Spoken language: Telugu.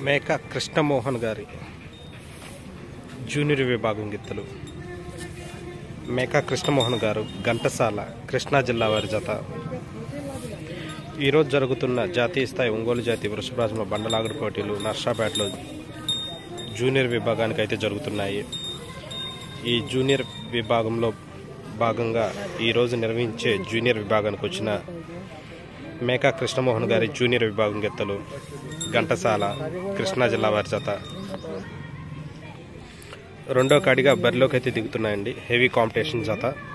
మేక కృష్ణమోహన్ గారి జూనియర్ విభాగం గిత్తలు మేక కృష్ణమోహన్ గారు ఘంటసాల కృష్ణా జిల్లా వారి జత ఈరోజు జరుగుతున్న జాతీయ స్థాయి ఒంగోలు జాతి వృషభరాజుమ బండలాగుడు పోటీలు నర్సాపేటలో జూనియర్ విభాగానికి అయితే జరుగుతున్నాయి ఈ జూనియర్ విభాగంలో భాగంగా ఈరోజు నిర్వహించే జూనియర్ విభాగానికి వచ్చిన మేకా కృష్ణమోహన్ గారి జూనియర్ విభాగం గెత్తలు ఘంటసాల కృష్ణా జిల్లా వారి జత రెండో కాడిగా బరిలోకి అయితే దిగుతున్నాయండి హెవీ కాంపిటీషన్ జత